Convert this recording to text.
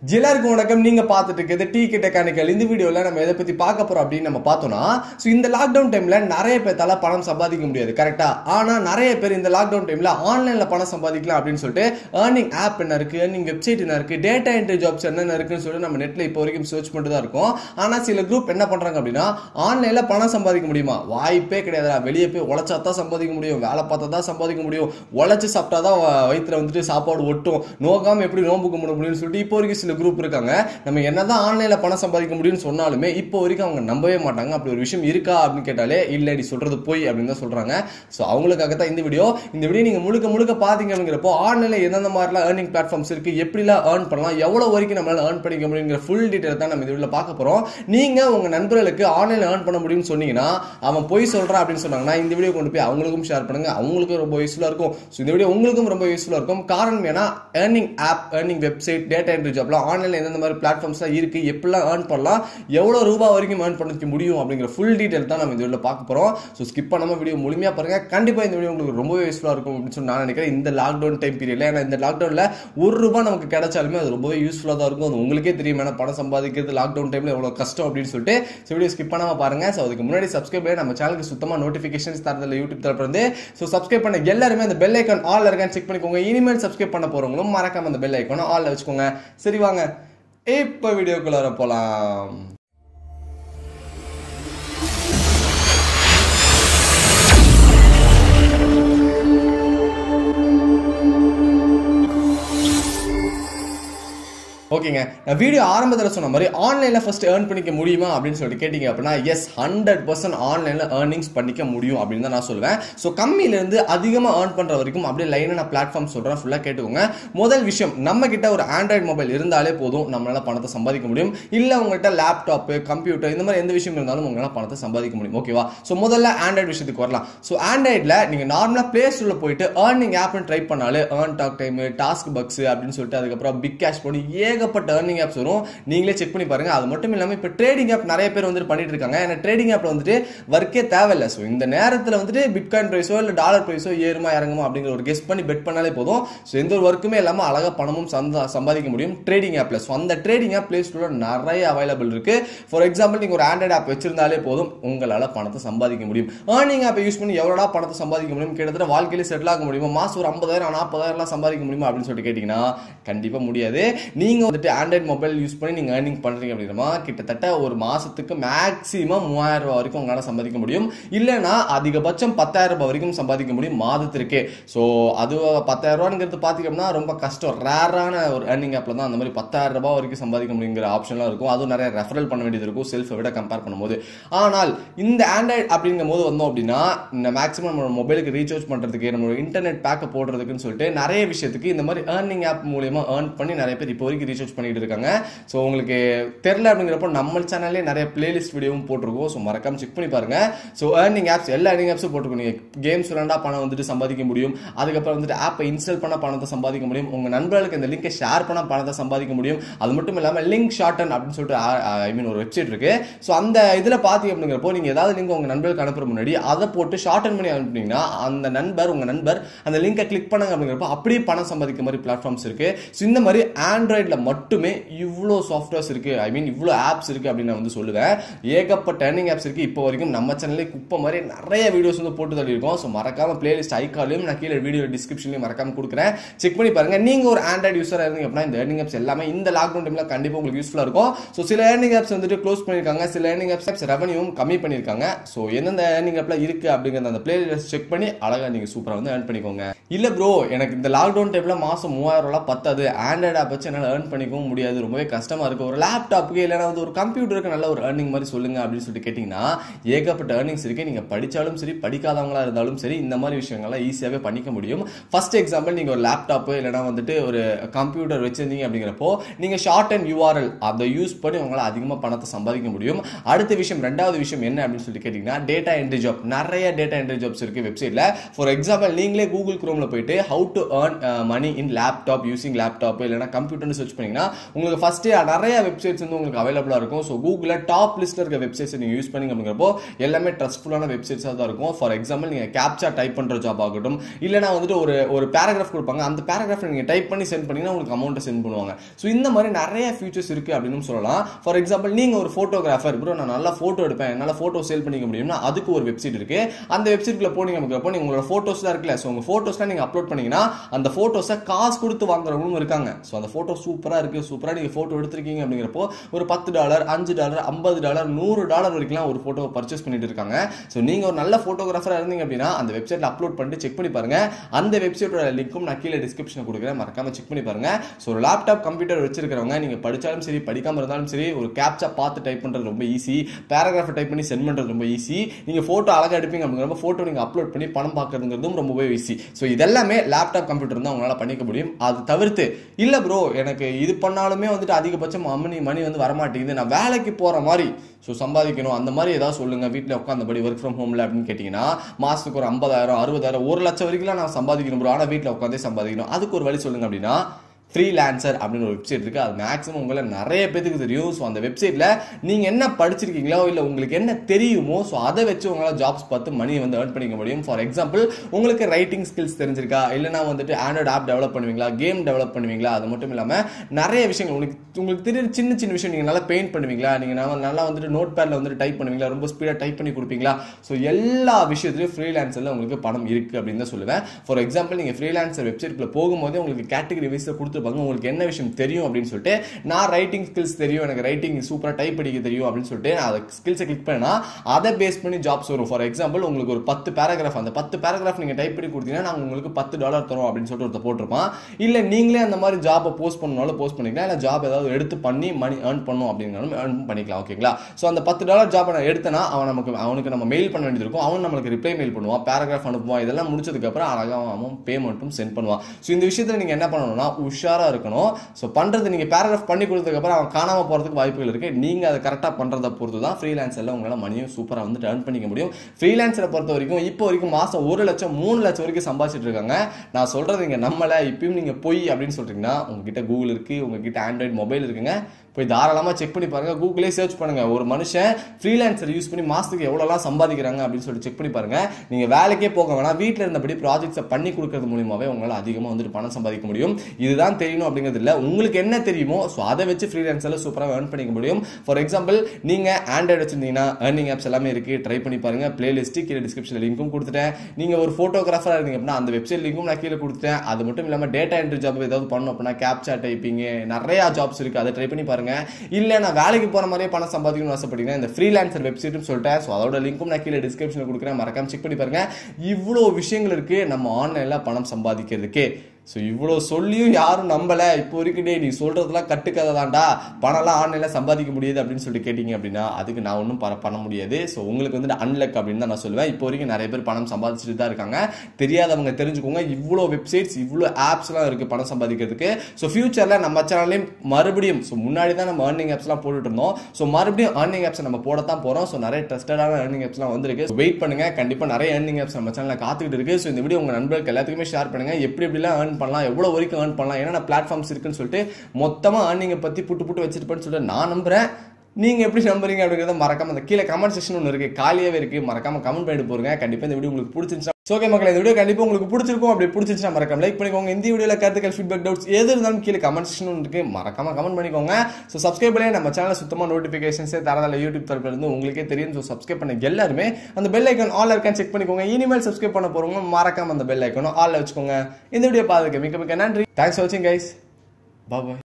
எல்லாருக்கும் வணக்கம் நீங்க பார்த்துட்டு இருக்கிறது டீ கிட்ட கணிக்கல் இந்த வீடியோல நம்ம எதை பத்தி பார்க்க போறோம் அப்படின்னு நம்ம பார்த்தோம்னா ஸோ இந்த லாக்டவுன் டைம்ல நிறைய பேர்த்தால பணம் சம்பாதிக்க முடியாது கரெக்டா ஆனா நிறைய பேர் இந்த லாக்டவுன் டைம்ல ஆன்லைன்ல பணம் சம்பாதிக்கலாம் அப்படின்னு சொல்லிட்டு ஏர்னிங் ஆப் என்ன இருக்கு ஏர்னிங் வெப்சைட் என்ன இருக்கு டேட்டா என்ட்ரி ஜாப்ஸ் என்னென்ன இருக்குன்னு சொல்லிட்டு நம்ம நெட்ல இப்போ வரைக்கும் சர்ச் பண்ணிட்டு தான் இருக்கோம் ஆனா சில குரூப் என்ன பண்றாங்க அப்படின்னா ஆன்லைன்ல பணம் சம்பாதிக்க முடியுமா வாய்ப்பே கிடையாதுடா வெளியே போய் உழைச்சா தான் சம்பாதிக்க முடியும் வேலை பார்த்தா தான் சம்பாதிக்க முடியும் உழைச்சு சாப்பிட்டா தான் வயிற்றுல வந்துட்டு சாப்பாடு ஒட்டும் நோகாம எப்படி நோம்பு கும்பிட முடியும்னு சொல்லிட்டு இப்போ வரைக்கும் சில குரூப் இருக்காங்க நம்ம என்னதான் ஆன்லைன்ல பணம் சம்பாதிக்க முடியும்னு சொன்னாலுமே இப்போ வரைக்கும் அவங்க நம்பவே மாட்டாங்க அப்படி ஒரு விஷயம் இருக்கா அப்படின்னு கேட்டாலே இல்லை நீ சொல்றது போய் அப்படின்னு தான் சொல்றாங்க ஸோ அவங்களுக்காக தான் இந்த வீடியோ இந்த வீடியோ நீங்க முழுக்க முழுக்க பாத்தீங்க அப்படிங்கிறப்போ ஆன்லைன்ல எந்தெந்த மாதிரிலாம் ஏர்னிங் பிளாட்ஃபார்ம்ஸ் இருக்கு எப்படிலாம் ஏர்ன் பண்ணலாம் எவ்வளவு வரைக்கும் நம்மளால ஏர்ன் பண்ணிக்க முடியுங்கிற ஃபுல் டீட்டெயில் தான் நம்ம இந்த வீடியோல பார்க்க போறோம் நீங்க உங்க நண்பர்களுக்கு ஆன்லைன்ல ஏர்ன் பண்ண முடியும்னு சொன்னீங்கன்னா அவன் போய் சொல்றான் அப்படின்னு சொன்னாங்கன்னா இந்த வீடியோ கொண்டு போய் அவங்களுக்கும் ஷேர் பண்ணுங்க அவங்களுக்கும் ரொம்ப யூஸ்ஃபுல்லா இருக்கும் ஸோ இந்த வீடியோ உங்களுக்கும் ரொம்ப யூஸ்ஃபுல்லா இருக்கும் காரணம் ஏன்னா earning app earning website data entry ஜாப்லாம் ஆன்லைன்ல எந்தெந்த மாதிரி பிளாட்ஃபார்ம்ஸ்லாம் இருக்கு எப்படிலாம் ஏர்ன் பண்ணலாம் எவ்வளோ ரூபா வரைக்கும் ஏர்ன் பண்ணிக்க முடியும் அப்படிங்கிற ஃபுல் டீட்டெயில் தான் நம்ம இந்த வீடியோ பார்க்க போறோம் ஸோ ஸ்கிப் பண்ணாம வீடியோ முழுமையா பாருங்க கண்டிப்பா இந்த வீடியோ உங்களுக்கு ரொம்ப யூஸ்ஃபுல்லா இருக்கும் அப்படின்னு சொல்லி நான் நினைக்கிறேன் இந்த லாக்டவுன் டைம் பீரியட்ல ஏன்னா இந்த லாக்டவுன்ல ஒரு ரூபாய் நமக்கு கிடைச்சாலுமே அது ரொம்பவே யூஸ்ஃபுல்லா தான் இருக்கும் அது உங்களுக்கே தெரியும் ஏன்னா பணம் சம்பாதிக்கிறது லாக்டவுன் டைம்ல எவ்வளவு கஷ்டம் அப்படின்னு சொல்லிட்டு ஸோ வீடியோ ஸ்கிப் பண்ணாம பாருங்க ஸோ அதுக்கு முன்னாடி சப்ஸ்கிரைப் பண்ணி நம்ம சேனலுக்கு சுத்தமா நோட்டிஃபிகேஷன்ஸ் தரதில்ல யூடியூப் தரப்பு இருந்து ஸோ சப்ஸ்கிரைப் பண்ண எல்லாருமே அந்த பெல் ஐக்கான் ஆல் இருக்கான்னு செக் பண்ணிக்கோங்க இனிமேல் சப்ஸ்கிரைப் பண்ண போறவங்களும் மறக்காம அந்த பெல் ஐக்கான ஆல்ல வச்சுக்கோங்க சரி வாங்க இப்போ வீடியோக்குள்ளார போலாம் ஓகேங்க நான் வீடியோ ஆரம்பத்தில் சொன்ன மாதிரி ஆன்லைனில் ஃபர்ஸ்ட் ஏர்ன் பண்ணிக்க முடியுமா அப்படின்னு சொல்லிட்டு கேட்டிங்க அப்படின்னா எஸ் ஹண்ட்ரட் பர்சன்ட் ஆன்லைனில் ஏர்னிங்ஸ் பண்ணிக்க முடியும் அப்படின்னு தான் நான் சொல்லுவேன் ஸோ கம்மியிலேருந்து அதிகமாக ஏர்ன் பண்ணுற வரைக்கும் அப்படியே லைனாக நான் பிளாட்ஃபார்ம் சொல்கிறேன் ஃபுல்லாக கேட்டுக்கோங்க முதல் விஷயம் நம்ம கிட்ட ஒரு ஆண்ட்ராய்டு மொபைல் இருந்தாலே போதும் நம்மளால பணத்தை சம்பாதிக்க முடியும் இல்லை உங்கள்கிட்ட லேப்டாப்பு கம்ப்யூட்டர் இந்த மாதிரி எந்த விஷயம் இருந்தாலும் உங்களால் பணத்தை சம்பாதிக்க முடியும் ஓகேவா ஸோ முதல்ல ஆண்ட்ராய்டு விஷயத்துக்கு வரலாம் ஸோ ஆண்ட்ராய்டில் நீங்கள் நார்மலாக ப்ளே ஸ்டோரில் போயிட்டு ஏர்னிங் ஆப்னு ட்ரை பண்ணாலே earn talk time task bucks அப்படின்னு சொல்லிட்டு அதுக்கப்புறம் பிக் கேஷ் போட்டு ஏகப்பட்ட ஏர்னிங் ஆப்ஸ் வரும் நீங்களே செக் பண்ணி பாருங்க அது மட்டும் இல்லாமல் இப்போ ட்ரேடிங் ஆப் நிறைய பேர் வந்துட்டு பண்ணிட்டு இருக்காங்க ஏன்னா ட்ரேடிங் ஆப்ல வந்துட்டு ஒர்க்கே தேவையில்லை ஸோ இந்த நேரத்தில் வந்துட்டு பிட்காயின் ப்ரைஸோ இல்லை டாலர் ப்ரைஸோ ஏறுமா இறங்குமா அப்படிங்கிற ஒரு கெஸ்ட் பண்ணி பெட் பண்ணாலே போதும் ஸோ எந்த ஒரு ஒர்க்குமே இல்லாமல் அழகாக பணமும் சந்தா சம்பாதிக்க முடியும் ட்ரேடிங் ஆப்ல ஸோ அந்த ட்ரேடிங் ஆப் பிளே ஸ்டோரில் நிறைய அவைலபிள் இருக்கு ஃபார் எக்ஸாம்பிள் நீங்கள் ஒரு ஆண்ட்ராய்டு ஆப் வச்சிருந்தாலே போதும் உங்களால் பணத்தை சம்பாதிக்க முடியும் ஏர்னிங் ஆப்பை யூஸ் பண்ணி எவ்வளோடா பணத்தை சம்பாதிக்க முடியும் கிட்டத்தட்ட வாழ்க்கையில செட்டில் ஆக முடியுமா மாசம் ஒரு ஐம்பதாயிரம் நாற்பதாயிரம்லாம் சம்பாதிக்க முடியுமா அப்படின்னு சொல்லிட்டு கேட்டிங்கன்னா கண்டிப்பாக முடியாது நீங்கள் வந்துட்டு ஆண்ட்ராய்டு மொபைல் யூஸ் பண்ணி நீங்கள் ஏர்னிங் பண்ணுறீங்க அப்படின்னா கிட்டத்தட்ட ஒரு மாதத்துக்கு மேக்ஸிமம் மூவாயிரம் ரூபாய் வரைக்கும் உங்களால் சம்பாதிக்க முடியும் இல்லைன்னா அதிகபட்சம் பத்தாயிரம் ரூபாய் வரைக்கும் சம்பாதிக்க முடியும் மாதத்திற்கே ஸோ அது பத்தாயிரம் ரூபாங்கிறது பார்த்தீங்கன்னா ரொம்ப கஷ்டம் ரேரான ஒரு ஏர்னிங் ஆப்பில் தான் அந்த மாதிரி பத்தாயிரம் ரூபாய் வரைக்கும் சம்பாதிக்க முடியுங்கிற ஆப்ஷன்லாம் இருக்கும் அதுவும் நிறைய ரெஃபரல் பண்ண வேண்டியது இருக்கும் செல்ஃபை விட கம்பேர் பண்ணும்போது ஆனால் இந்த ஆண்ட்ராய்டு அப்படிங்கும் போது வந்தோம் அப்படின்னா இந்த மேக்ஸிமம் நம்ம மொபைலுக்கு ரீசார்ஜ் பண்ணுறதுக்கு நம்ம இன்டர்நெட் பேக்கை போடுறதுக்குன்னு சொல்லிட்டு நிறைய விஷயத்துக்கு இந்த மாதிரி ஏர்னிங் ஆப் மூலியமா ஏர்ன் பண்ணி நிறைய பேர் இப்போ வரைக்கும் ரீசார்ஜ் பண்ணிட்டு இருக்காங்க ஸோ உங்களுக்கு தெரில அப்படிங்கிறப்போ நம்ம சேனல்லே நிறைய பிளேலிஸ்ட் வீடியோவும் போட்டிருக்கோம் ஸோ மறக்காம செக் பண்ணி பாருங்க ஸோ ஏர்னிங் ஆப்ஸ் எல்லா ஏர்னிங் ஆப்ஸும் போட்டிருக்கோம் நீங்கள் கேம்ஸ் விளாண்டா பணம் வந்துட்டு சம்பாதிக்க முடியும் அதுக்கப்புறம் வந்துட்டு ஆப்பை இன்ஸ்டால் பண்ண பணத்தை சம்பாதிக்க முடியும் உங்கள் நண்பர்களுக்கு இந்த லிங்கை ஷேர் பண்ண பணத்தை சம்பாதிக்க முடியும் அது மட்டும் இல்லாமல் லிங்க் ஷார்டன் அப்படின்னு சொல்லிட்டு ஐ மீன் ஒரு வெப்சைட் இருக்கு ஸோ அந்த இதில் பார்த்தீங்க அப்படிங்கிறப்போ நீங்கள் ஏதாவது லிங்க் உங்கள் நண்பர்களுக்கு அனுப்புற முன்னாடி அதை போட்டு ஷார்டன் பண்ணி அனுப்புனீங்கன்னா அந்த நண்பர் உங்கள் நண்பர் அந்த லிங்கை கிளிக் பண்ணாங்க அப்படிங்கிறப்போ அப்படியே பணம் சம்பாதிக்க மாதிரி பிளாட்ஃபார்ம்ஸ் இருக்கு ஸோ இந்த மாதிரி ஆண்ட்ராய்டில் மட்டுமே இவ்வளோ சாஃப்ட்வேர்ஸ் இருக்கு ஐ மீன் இவ்வளோ ஆப்ஸ் இருக்கு அப்படின்னு நான் வந்து சொல்லுவேன் ஏகப்பட்ட ஏர்னிங் ஆப்ஸ் இருக்கு இப்போ வரைக்கும் நம்ம சேனல்லே குப்பை மாதிரி நிறைய வீடியோஸ் வந்து போட்டு தள்ளி இருக்கோம் ஸோ மறக்காம பிளேலிஸ்ட் ஐக்காலையும் நான் கீழே வீடியோ டிஸ்கிரிப்ஷன்லையும் மறக்காம கொடுக்குறேன் செக் பண்ணி பாருங்க நீங்க ஒரு ஆண்ட்ராய்டு யூஸராக இருந்தீங்க அப்படின்னா இந்த ஏர்னிங் ஆப்ஸ் எல்லாமே இந்த லாக்டவுன் டைம்ல கண்டிப்பாக உங்களுக்கு யூஸ்ஃபுல்லாக இருக்கும் ஸோ சில ஏர்னிங் ஆப்ஸ் வந்துட்டு க்ளோஸ் பண்ணியிருக்காங்க சில ஏர்னிங் ஆப்ஸ் ரெவன்யூவும் கம்மி பண்ணியிருக்காங்க ஸோ எந்தெந்த ஏர்னிங் ஆப்ல இருக்கு அப்படிங்கிற அந்த பிளேலிஸ்ட் செக் பண்ணி அழகா நீங்க சூப்பராக வந்து ஏர்ன் பண்ணிக்கோங்க இல்ல ப்ரோ எனக்கு இந்த லாக்டவுன் டைம்ல மாசம் மூவாயிரம் ரூபாய் பத்தாது ஆண்ட்ராய்டு ஆப் வச்சு என்னால் ஏர்ன் பண்ணிக்கவும் முடியாது ரொம்பவே கஷ்டமா இருக்கு ஒரு லேப்டாப்புக்கு இல்லைனா வந்து ஒரு கம்ப்யூட்டருக்கு நல்ல ஒரு ஏர்னிங் மாதிரி சொல்லுங்க அப்படின்னு சொல்லிட்டு கேட்டிங்கன்னா ஏகப்பட்ட ஏர்னிங்ஸ் இருக்கு நீங்க படிச்சாலும் சரி படிக்காதவங்களா இருந்தாலும் சரி இந்த மாதிரி விஷயங்கள்லாம் ஈஸியாகவே பண்ணிக்க முடியும் ஃபர்ஸ்ட் எக்ஸாம்பிள் நீங்க ஒரு லேப்டாப் இல்லைனா வந்துட்டு ஒரு கம்ப்யூட்டர் வச்சிருந்தீங்க அப்படிங்கிறப்போ நீங்க ஷார்ட் அண்ட் யூஆர்எல் அதை யூஸ் பண்ணி உங்களால் அதிகமாக பணத்தை சம்பாதிக்க முடியும் அடுத்த விஷயம் ரெண்டாவது விஷயம் என்ன அப்படின்னு சொல்லிட்டு கேட்டிங்கன்னா டேட்டா என்ட்ரி ஜாப் நிறைய டேட்டா என்ட்ரி ஜாப்ஸ் இருக்கு வெப்சைட்ல ஃபார் எக்ஸாம்பிள் நீங்களே கூகுள் குரோம்ல போயிட்டு how to earn money in laptop using laptop இல்லைனா கம்ப்யூட்டர்னு சர்ச் பண்ணீங்கன்னா உங்களுக்கு ஃபஸ்ட்டே நிறைய வெப்சைட்ஸ் வந்து உங்களுக்கு அவைலபிளாக இருக்கும் ஸோ கூகுளில் டாப் லிஸ்ட்டில் இருக்க வெப்சைட்ஸ் நீங்கள் யூஸ் பண்ணீங்க அப்படிங்கிறப்போ எல்லாமே ட்ரஸ்ட்ஃபுல்லான வெப்சைட்ஸாக தான் இருக்கும் ஃபார் எக்ஸாம்பிள் நீங்கள் கேப்சா டைப் பண்ணுற ஜாப் ஆகட்டும் இல்லைனா வந்துட்டு ஒரு ஒரு பேராகிராஃப் கொடுப்பாங்க அந்த பேராகிராஃப் நீங்கள் டைப் பண்ணி சென்ட் பண்ணீங்கன்னா உங்களுக்கு அமௌண்ட்டை சென்ட் பண்ணுவாங்க ஸோ இந்த மாதிரி நிறைய ஃபியூச்சர்ஸ் இருக்குது அப்படின்னு சொல்லலாம் ஃபார் எக்ஸாம்பிள் நீங்கள் ஒரு ஃபோட்டோகிராஃபர் ப்ரோ நான் நல்லா ஃபோட்டோ எடுப்பேன் என்னால் ஃபோட்டோ சேல் பண்ணிக்க முடியும்னா அதுக்கு ஒரு வெப்சைட் இருக்கு அந்த வெப்சைட்ல போனீங்க அப்படிங்கிறப்போ நீங்கள் உங்களோட ஃபோட்டோஸ்லாம் இருக்குல்ல ஸோ உங்கள் ஃபோட்டோஸ்லாம் நீங்கள் அப்லோட் பண்ணீங்கன்னா அந்த ஃபோட்டோஸை காசு கொடுத்து வாங்குறவங்களும் இருக்காங்க ஸோ அந்த ஃபோட்டோ சூப்பராக இருக்குது சூப்பராக நீங்கள் ஃபோட்டோ எடுத்திருக்கீங்க அப்படிங்கிறப்போ ஒரு பத்து டாலர் அஞ்சு டாலர் ஐம்பது டாலர் நூறு டாலர் வரைக்கும்லாம் ஒரு ஃபோட்டோ பர்ச்சேஸ் பண்ணிட்டு இருக்காங்க ஸோ நீங்கள் ஒரு நல்ல ஃபோட்டோகிராஃபராக இருந்தீங்க அப்படின்னா அந்த வெப்சைட்டில் அப்லோட் பண்ணிட்டு செக் பண்ணி பாருங்க அந்த வெப்சைட்டோட லிங்க்கும் நான் கீழே டிஸ்கிரிப்ஷனில் கொடுக்குறேன் மறக்காம செக் பண்ணி பாருங்க ஸோ ஒரு லேப்டாப் கம்ப்யூட்டர் வச்சிருக்கிறவங்க நீங்கள் படித்தாலும் சரி படிக்காம இருந்தாலும் சரி ஒரு கேப்சா பார்த்து டைப் பண்ணுறது ரொம்ப ஈஸி பேராகிராஃபை டைப் பண்ணி சென்ட் பண்ணுறது ரொம்ப ஈஸி நீங்கள் ஃபோட்டோ அழகாக எடுப்பீங்க அப்படிங்கிறப்ப ஃபோட்டோ நீங்கள் அப்லோட் பண்ணி பணம் பார்க்கறதுங்கிறதும் ரொம்பவே ஈஸி ஸோ இதெல்லாமே லேப்டாப் கம்ப்யூட்டர் தான் உங்களால் பண்ணிக்க முடியும் அது தவிர்த்து இல்லை ப்ரோ எனக்கு இது பண்ணாலுமே வந்துட்டு அதிகபட்சம் மணி மணி வந்து வரமாட்டேங்குது நான் வேலைக்கு போகிற மாதிரி ஸோ சம்பாதிக்கணும் அந்த மாதிரி ஏதாவது சொல்லுங்க வீட்டில் உட்காந்தபடி ஒர்க் ஃப்ரம் ஹோம்ல அப்படின்னு கேட்டிங்கன்னா மாதத்துக்கு ஒரு ஐம்பதாயிரம் அறுபதாயிரம் ஒரு லட்சம் வரைக்கும் நான் சம்பாதிக்கணும் ப்ரோ ஆனால் வீட்டில் உட்காந்தே சம்பாதிக்கணும் அதுக்கு ஒரு வழி சொல்லுங்க அப்படின்னா ஃப்ரீலான்சர் அப்படின்னு ஒரு வெப்சைட் இருக்குது அது மேக்ஸிமம் உங்களை நிறைய பேத்துக்கு தெரியும் ஸோ அந்த வெப்சைட்டில் நீங்கள் என்ன படிச்சிருக்கீங்களோ இல்லை உங்களுக்கு என்ன தெரியுமோ ஸோ அதை வச்சு உங்களால் ஜாப்ஸ் பார்த்து மணியை வந்து ஏர்ன் பண்ணிக்க முடியும் ஃபார் எக்ஸாம்பிள் உங்களுக்கு ரைட்டிங் ஸ்கில்ஸ் தெரிஞ்சிருக்கா இல்லைனா வந்துட்டு ஆண்ட்ராய்ட் ஆப் டெவலப் பண்ணுவீங்களா கேம் டெவலப் பண்ணுவீங்களா அது மட்டும் இல்லாமல் நிறைய விஷயங்கள் உங்களுக்கு உங்களுக்கு தெரியுற சின்ன சின்ன விஷயம் நீங்கள் நல்லா பெயிண்ட் பண்ணுவீங்களா நீங்கள் நல்லா வந்துட்டு நோட் பேடில் வந்துட்டு டைப் பண்ணுவீங்களா ரொம்ப ஸ்பீடாக டைப் பண்ணி கொடுப்பீங்களா ஸோ எல்லா விஷயத்துலையும் ஃப்ரீலான்சரில் உங்களுக்கு பணம் இருக்குது அப்படின்னு தான் சொல்லுவேன் ஃபார் எக்ஸாம்பிள் நீங்கள் ஃப்ரீலான்சர் வெப்சைட்குள்ளே போகும்போதே உங்களுக்கு கேட்டகரி வைஸில் கொடுத்துருப்பாங்க உங்களுக்கு என்ன விஷயம் தெரியும் அப்படின்னு சொல்லிட்டு நான் ரைட்டிங் ஸ்கில்ஸ் தெரியும் எனக்கு ரைட்டிங் சூப்பராக டைப் படிக்க தெரியும் அப்படின்னு சொல்லிட்டு நான் அதை ஸ்கில்ஸை கிளிக் பண்ணா அதை பேஸ் பண்ணி ஜாப்ஸ் வரும் ஃபார் எக்ஸாம்பிள் உங்களுக்கு ஒரு பத்து பேராகிராஃப் அந்த பத்து பேராகிராஃப் நீங்கள் டைப் பண்ணி கொடுத்தீங்கன்னா நாங்கள் உங்களுக்கு பத்து டாலர் தரோம் அப்படின்னு சொல்லிட்டு ஒருத்தர் போட்டிருப்பான் இல்லை நீங்களே அந்த மாதிரி ஜாப்பை போஸ்ட் பண்ணாலும் போஸ்ட் பண்ணிக்கலாம் இல்லை ஜாப் ஏதாவது எடுத்து பண்ணி மணி ஏர்ன் பண்ணும் அப்படின்னாலும் ஏர்ன் பண்ணிக்கலாம் ஓகேங்களா ஸோ அந்த பத்து டாலர் ஜாப்பை நான் எடுத்தேன்னா அவன் நமக்கு அவனுக்கு நம்ம மெயில் பண்ண வேண்டியது இருக்கும் அவன் நம்மளுக்கு ரிப்ளை மெயில் பண்ணுவான் பேராகிராஃப் அனுப்புவான் இதெல்லாம் முடிச்சதுக்கப்புறம் அழகாக அவன் பேமெண்ட்டும் சென்ட் பண்ணுவான் ஸோ இந்த விஷயத்தில் நீங்கள் என்ன பண்ணணும்னா உஷாராக இருக்கணும் ஸோ பண்ணுறது நீங்கள் பேராகிராஃப் பண்ணி கொடுத்ததுக்கப்புறம் அவன் காணாமல் போகிறதுக்கு வாய்ப்புகள் இருக்குது நீங்கள் அதை கரெக்டாக பண்ணுறத பொறுத்து தான் ஃப்ரீலான்சரில் உங்களால் மணியும் சூப்பராக வந்து ஏர்ன் பண்ணிக்க முடியும் ஃப்ரீலான்சரை பொறுத்த வரைக்கும் இப்போ வரைக்கும் மாதம் ஒரு லட்சம் மூணு லட்சம் வரைக்கும் சம்பாதிச்சிட்டு இருக்காங்க நான் சொல்கிறது இங்கே நம்மளை இப்பயும் நீங்கள் பொய் அப்படின்னு சொல்கிறீங்கன்னா உங்ககிட்ட கூகுள் இருக்குது உங்ககிட்ட ஆண்ட்ராய்டு மொபைல் இருக்குங்க போய் தாராளமாக செக் பண்ணி பாருங்க கூகுளே சர்ச் பண்ணுங்க ஒரு மனுஷன் ஃப்ரீலான்சர் யூஸ் பண்ணி மாசத்துக்கு எவ்வளோலாம் சம்பாதிக்கிறாங்க அப்படின்னு சொல்லிட்டு செக் பண்ணி பாருங்க நீங்க வேலைக்கே போக வேணாம் வீட்டில் இருந்தபடி ப்ராஜெக்ட்ஸை பண்ணி கொடுக்கறது மூலியமாவே உங்களால் அதிகமாக வந்துட்டு பணம் சம்பாதிக்க முடியும் இதுதான் தெரியணும் அப்படிங்கிறது இல்லை உங்களுக்கு என்ன தெரியுமோ ஸோ அதை வச்சு ஃப்ரீலான்சரில் சூப்பராக ஏர்ன் பண்ணிக்க முடியும் ஃபார் எக்ஸாம்பிள் நீங்க ஆண்ட்ராய்டு வச்சிருந்தீங்கன்னா ஏர்னிங் ஆப்ஸ் எல்லாமே இருக்கு ட்ரை பண்ணி பாருங்க பிளேலிஸ்ட் கீழே டிஸ்கிரிப்ஷனில் லிங்க்கும் கொடுத்துட்டேன் நீங்க ஒரு ஃபோட்டோகிராஃபராக இருந்தீங்க அப்படின்னா அந்த வெப்சைட் லிங்க்கும் நான் கீழே கொடுத்துட்டேன் அது மட்டும் இல்லாமல் டேட்டா என்ட்ரி ஜாப் ஏதாவது பண்ணணும் அப்படின்னா கேப்சா டைப்பிங் நிறைய ஜாப்ஸ் இருக்கு அதை ட்ரை பண்ணி பாருங்க இல்லை நான் வேலைக்கு போகிற மாதிரியே பணம் சம்பாதிக்கணும்னு ஆசைப்பட்டீங்கன்னா இந்த ஃப்ரீலான்சர் வெப்சைட்னு சொல்லிட்டேன் ஸோ அதோட லிங்க்கும் நான் கீழே டிஸ்கிரிப்ஷனில் கொடுக்குறேன் மறக்காம செக் பண்ணி பாருங்க இவ்வளோ விஷயங்கள் இருக்கு நம்ம ஆன்லைனில் பணம் சம்பாதிக்கிறதுக்கு ஸோ இவ்வளோ சொல்லியும் யாரும் நம்பலை இப்போ வரைக்கும் டே நீ சொல்கிறதெல்லாம் கட்டுக்கதை தான்டா பணம்லாம் ஆன்லைனில் சம்பாதிக்க முடியுது அப்படின்னு சொல்லிட்டு கேட்டிங்க அப்படின்னா அதுக்கு நான் ஒன்றும் ப பண்ண முடியாது ஸோ உங்களுக்கு வந்துட்டு அன்லக் அப்படின்னு தான் நான் சொல்லுவேன் இப்போ வரைக்கும் நிறைய பேர் பணம் சம்பாதிச்சுட்டு தான் இருக்காங்க தெரியாதவங்க தெரிஞ்சுக்கோங்க இவ்வளோ வெப்சைட்ஸ் இவ்வளோ ஆப்ஸ்லாம் இருக்குது பணம் சம்பாதிக்கிறதுக்கு ஸோ ஃபியூச்சரில் நம்ம சேனல்லையும் மறுபடியும் ஸோ முன்னாடி தான் நம்ம ஏர்னிங் ஆப்ஸ்லாம் போட்டுட்டு இருந்தோம் ஸோ மறுபடியும் ஏர்னிங் ஆப்ஸ் நம்ம போடத்தான் போகிறோம் ஸோ நிறைய ட்ரஸ்டடான ஏர்னிங் ஆப்ஸ்லாம் வந்திருக்கு வெயிட் பண்ணுங்க கண்டிப்பாக நிறைய ஏர்னிங் ஆப்ஸ் நம்ம சேனலில் காத்துக்கிட்டு இருக்கு ஸோ இந்த வீடியோ உங்கள் நண்பர்களுக்கு எல்லாத்துக்குமே ஷேர் பண்ணுங்க எப்படி எப்படிலாம் ஏர்ன் பண்ணலாம் எவ்வளோ வரைக்கும் ஏர்ன் பண்ணலாம் என்னென்ன பிளாட்ஃபார்ம்ஸ் இருக்குன்னு சொல்லிட்டு மொத்தமாக ஏர்னிங்கை பற்றி புட்டு புட்டு வச்சிருப்பேன்னு சொல்லிட்டு நான் நம்புறேன் நீங்க எப்படி நம்புறீங்க அப்படிங்கிறத மறக்காம அந்த கீழே கமெண்ட் செக்ஷன் ஒன்று இருக்கு காலியாவே இருக்கு மறக்காம கமெண்ட் பண்ணிட்டு போறீங்க கண்டிப்பா இந்த வீடியோ உங்களுக்கு பிடிச்சிருந்துச்சா ஓகே மக்களே இந்த வீடியோ கண்டிப்பா உங்களுக்கு பிடிச்சிருக்கும் அப்படி பிடிச்சிருந்துச்சா மறக்காம லைக் பண்ணிக்கோங்க இந்த வீடியோல கருத்துக்கள் ஃபீட்பேக் டவுட்ஸ் எது இருந்தாலும் கீழே கமெண்ட் செக்ஷன் ஒன்று இருக்கு மறக்காம கமெண்ட் பண்ணிக்கோங்க ஸோ சப்ஸ்கிரைப் பண்ணி நம்ம சேனல் சுத்தமா நோட்டிஃபிகேஷன்ஸே தரதில்ல யூடியூப் தரப்புல இருந்து உங்களுக்கே தெரியும் ஸோ சப்ஸ்கிரைப் பண்ண எல்லாருமே அந்த பெல் ஐக்கான் ஆல் இருக்கான்னு செக் பண்ணிக்கோங்க இனிமேல் சப்ஸ்கிரைப் பண்ண போறவங்க மறக்காம அந்த பெல் ஐக்கானும் ஆல்ல வச்சுக்கோங்க இந்த வீடியோ பார்த்துக்க மிக்க மிக்க நன்றி தேங்க்ஸ் ஃபார் வாட்சிங் கைஸ் பாய்